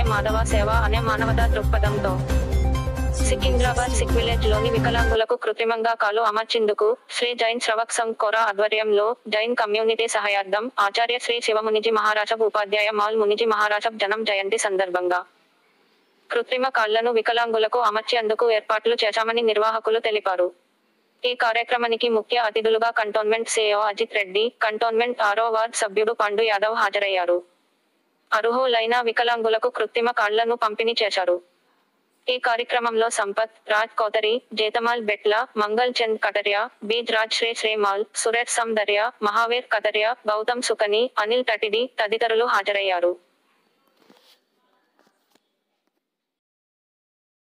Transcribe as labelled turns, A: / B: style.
A: మాధవ సేవ అనే మానవతా దృక్పథంతో సికింద్రాబాద్ సిక్ విలేజ్ లోని వికలాంగులకు కృత్రిమంగా కాలు అమర్చిందుకు శ్రీ జైన్ శ్రవక్ సంఘ్ కొర ఆధ్వర్యంలో జైన్ కమ్యూనిటీ సహాయార్థం ఆచార్య శ్రీ శివమునిజీ మహారాజబ్ ఉపాధ్యాయ మాల్ మునిజీ మహారాజబ్ జనం జయంతి సందర్భంగా కృత్రిమ కాళ్లను వికలాంగులకు అమర్చేందుకు ఏర్పాట్లు చేశామని నిర్వాహకులు తెలిపారు ఈ కార్యక్రమానికి ముఖ్య అతిథులుగా cantonment CEO Ajith Reddy cantonment ఆరో వార్డ్ సభ్యుడు పండు యాదవ్ హాజరయ్యారు అర్హులైన వికలాంగులకు కృత్రిమ కాళ్లను పంపిణీ చేశారు ఈ కార్యక్రమంలో సంపత్ రాజ్ కోతరి జేతమాల్ బెట్ల మంగల్ చంద్ కటరియా బీజ్ రాజ్ శ్రీ శ్రీమాల్ సురేష్ సందర్య మహావీర్ కటరియా గౌతమ్ సుకని అనిల్ తటిడి తదితరులు హాజరయ్యారు